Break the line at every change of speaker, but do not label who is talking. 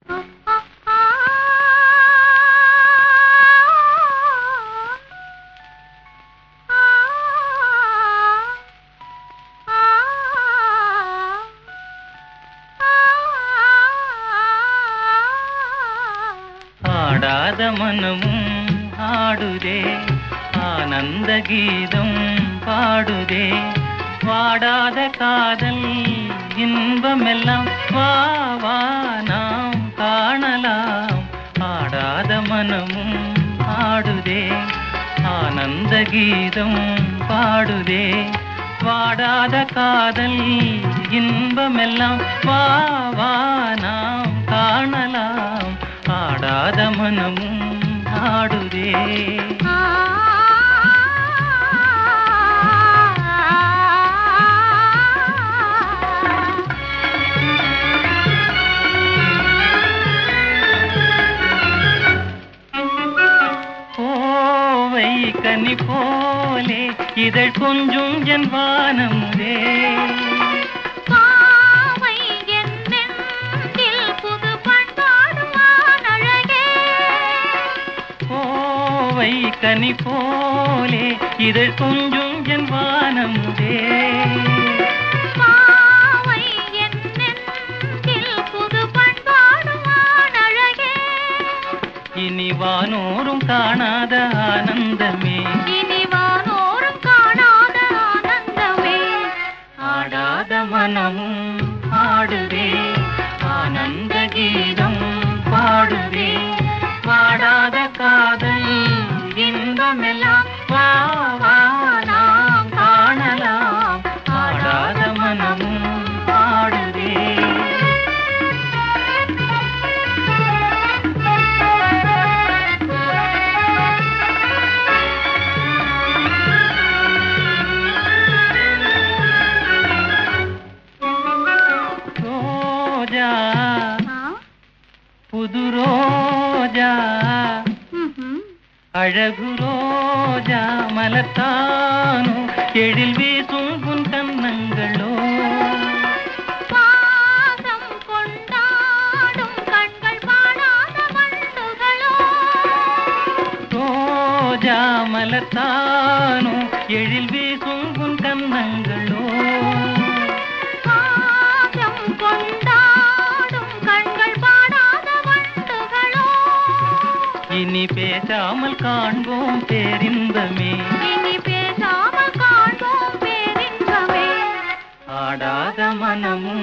ஆடாத மனமும் ஆடுதே ஆனந்த கீதம் பாடுதே வாடாத காதல் இன்பமெல்லாம் வா வா நாம் காணலாம் ஆடாத மனமும் ஆடுதே ஆனந்த கீதம் பாடுதே வாடாத காதல் இன்பமெல்லாம் வா வா நாம் காணலாம் ஆடாத மனமும் ஆடுதே கோவை கனி போலே இதழ் கொஞ்சும் என் வானமுதே
பாவை என் நெஞ்சில் புது பண்பாடும் வானழகே.
கோவை கனி போலே இதழ் கொஞ்சும் என் வானமுதே
பாவை என் நெஞ்சில் புது பண்பாடும் வானழகே.
இனி வானோரும் காணாத ஆனந்தமே
இனி வானோரும் காணாத ஆனந்தமே.
ஆடாத மனமும் ஆடுதே ஆனந்த கீதம் பாடுதே வாடாத காதல் இன்பமெல்லாம் வா வா நாம் காணலாம் ஆடாத மனமும் ஆடுதே ரோஜா
ஆ?
புது ரோஜா
ம்ஹும்.
அழகு ரோஜா மலத்தானோ எழில் வீசும் உன் கன்னங்களோ
பாசம் கொண்டாடும் கண்கள் பாடாத வண்டுகளோ
ரோஜா மலத்தானோ எழில் வீசும் உன் கன்னங்களோ
பாசம் கொண்டாடும் கண்கள் பாடாத வண்டுகளோ
இனி பேசாமல் காண்போம் பேரின்பமே
இனி பேசாமல் காண்போம் பேரின்பமே
ஆடாத மனமும்